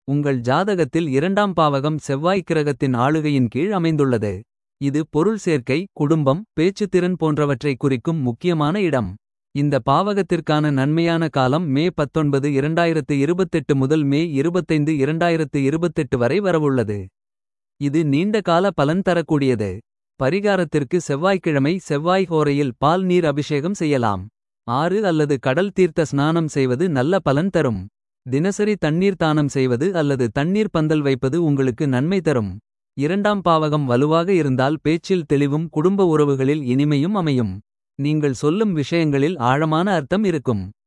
உங்கள் ஜாதகத்தில் இரண்டாம் பாவகம் செவ்வாய் கிரகத்தின் ஆளுகையின் கீழ் அமைந்துள்ளது. இது பொருள் சேர்க்கை குடும்பம் பேச்சுத்திறன் போன்றவற்றை குறிக்கும் முக்கியமான இடம். இந்த பாவகத்திற்கான நன்மையான காலம் மே 19 2028 முதல் மே 25 2028 வரை வரவுள்ளது. இது நீண்ட கால பலன் தரக்கூடியது. பரிகாரத்திற்கு செவ்வாய்க்கிழமை செவ்வாய் ஹோரையில் பால் நீர் அபிஷேகம் செய்யலாம். ஆறு அல்லது கடல் தீர்த்த ஸ்நானம் செய்வது நல்ல பலன் தரும். தினசரி தண்ணீர் தானம் செய்வது அல்லது தண்ணீர் பந்தல் வைப்பது உங்களுக்கு நன்மை தரும். இரண்டாம் பாவகம் வலுவாக இருந்தால் பேச்சில் தெளிவும் குடும்ப உறவுகளில் இனிமையும் அமையும். நீங்கள் சொல்லும் விஷயங்களில் ஆழமான அர்த்தம் இருக்கும்.